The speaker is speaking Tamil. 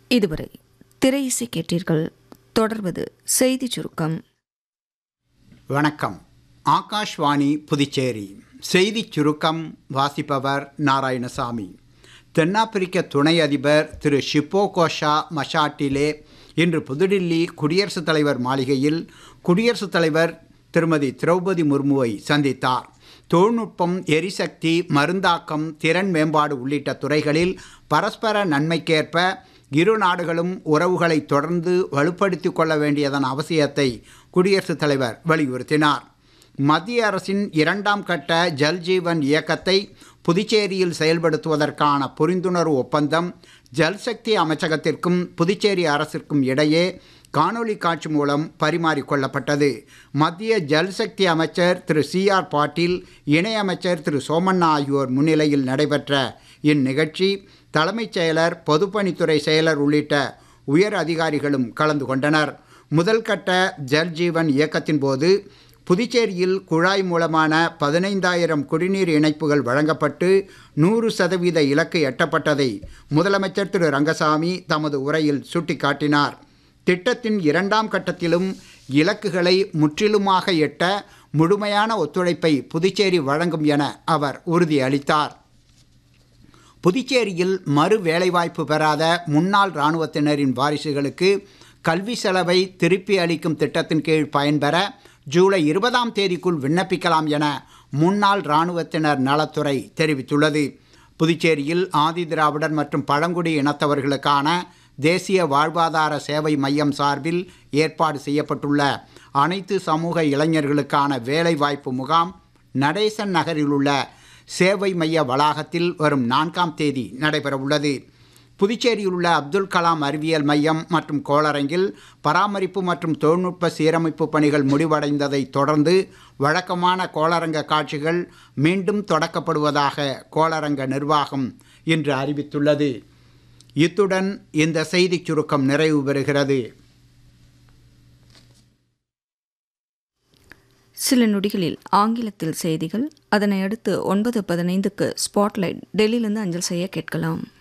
இதுவரை திரை இசை கேட்டீர்கள் தொடர்வது செய்தி சுருக்கம் வணக்கம் ஆகாஷ்வாணி புதுச்சேரி செய்திச் சுருக்கம் வாசிப்பவர் நாராயணசாமி தென்னாப்பிரிக்க துணை அதிபர் திரு ஷிப்போ கோஷா மஷாட்டிலே இன்று புதுடில்லி குடியரசுத் தலைவர் மாளிகையில் குடியரசுத் தலைவர் திருமதி திரௌபதி முர்முவை சந்தித்தார் தொழில்நுட்பம் எரிசக்தி மருந்தாக்கம் திறன் மேம்பாடு உள்ளிட்ட துறைகளில் பரஸ்பர நன்மைக்கேற்ப இரு நாடுகளும் உறவுகளை தொடர்ந்து வலுப்படுத்திக் கொள்ள வேண்டியதன் அவசியத்தை குடியரசுத் தலைவர் வலியுறுத்தினார் மத்திய அரசின் இரண்டாம் கட்ட ஜல் ஜீவன் இயக்கத்தை புதுச்சேரியில் செயல்படுத்துவதற்கான புரிந்துணர்வு ஒப்பந்தம் ஜல்சக்தி அமைச்சகத்திற்கும் புதுச்சேரி அரசிற்கும் இடையே காணொளி காட்சி மூலம் பரிமாறிக்கொள்ளப்பட்டது மத்திய ஜல்சக்தி அமைச்சர் திரு சி ஆர் பாட்டீல் இணையமைச்சர் திரு சோமண்ணா ஆகியோர் முன்னிலையில் நடைபெற்ற இந்நிகழ்ச்சி தலைமைச் செயலர் பொதுப்பணித்துறை செயலர் உள்ளிட்ட உயர் அதிகாரிகளும் கலந்து கொண்டனர் முதல் கட்ட ஜல் ஜீவன் இயக்கத்தின் போது புதுச்சேரியில் குழாய் மூலமான பதினைந்தாயிரம் குடிநீர் இணைப்புகள் வழங்கப்பட்டு நூறு சதவீத இலக்கு எட்டப்பட்டதை முதலமைச்சர் திரு ரங்கசாமி தமது உரையில் சுட்டிக்காட்டினார் திட்டத்தின் இரண்டாம் கட்டத்திலும் இலக்குகளை முற்றிலுமாக எட்ட முழுமையான ஒத்துழைப்பை புதுச்சேரி வழங்கும் என அவர் உறுதியளித்தார் புதுச்சேரியில் மறு வேலைவாய்ப்பு பெறாத முன்னாள் இராணுவத்தினரின் வாரிசுகளுக்கு கல்வி செலவை திருப்பி அளிக்கும் திட்டத்தின் கீழ் பயன்பெற ஜூலை இருபதாம் தேதிக்குள் விண்ணப்பிக்கலாம் என முன்னாள் இராணுவத்தினர் நலத்துறை தெரிவித்துள்ளது புதுச்சேரியில் ஆதி திராவிடர் மற்றும் பழங்குடி இனத்தவர்களுக்கான தேசிய வாழ்வாதார சேவை மையம் சார்பில் ஏற்பாடு செய்யப்பட்டுள்ள அனைத்து சமூக இளைஞர்களுக்கான வேலைவாய்ப்பு முகாம் நடேசன் நகரில் உள்ள சேவை மைய வளாகத்தில் வரும் நான்காம் தேதி நடைபெறவுள்ளது புதுச்சேரியில் உள்ள அப்துல் கலாம் அறிவியல் மையம் மற்றும் கோளரங்கில் பராமரிப்பு மற்றும் தொழில்நுட்ப சீரமைப்பு பணிகள் முடிவடைந்ததை தொடர்ந்து வழக்கமான கோளரங்க காட்சிகள் மீண்டும் தொடக்கப்படுவதாக கோளரங்க நிர்வாகம் இன்று அறிவித்துள்ளது இத்துடன் இந்த செய்திச் சுருக்கம் நிறைவு பெறுகிறது சில நொடிகளில் ஆங்கிலத்தில் செய்திகள் அதனை அடுத்து ஒன்பது பதினைந்துக்கு ஸ்பாட்லைட் டெல்லியிலிருந்து அஞ்சல் செய்ய கேட்கலாம்